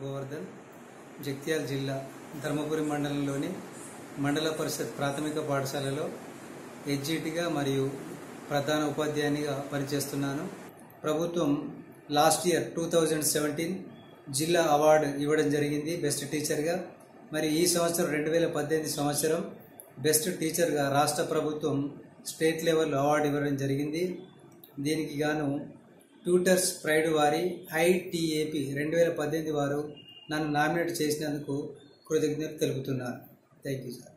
గోవర్ధన్ జగిత్యాల జిల్లా ధర్మపురి మండలంలోని మండల పరిషత్ ప్రాథమిక పాఠశాలలో హెచ్జిటిగా మరియు ప్రధాన ఉపాధ్యాయునిగా పనిచేస్తున్నాను ప్రభుత్వం last year two thousand seventeen జిల్లా అవార్డు ఇవ్వడం జరిగింది బెస్ట్ టీచర్గా మరి ఈ సంవత్సరం రెండు వేల పద్దెనిమిది సంవత్సరం బెస్ట్ టీచర్గా రాష్ట్ర ప్రభుత్వం స్టేట్ లెవెల్ అవార్డు ఇవ్వడం జరిగింది దీనికి గాను ట్యూటర్స్ ప్రైడ్ వారి ఐటీఏపి రెండు వేల పద్దెనిమిది వారు నన్ను నామినేట్ చేసినందుకు కృతజ్ఞత తెలుపుతున్నాను థ్యాంక్ యూ సార్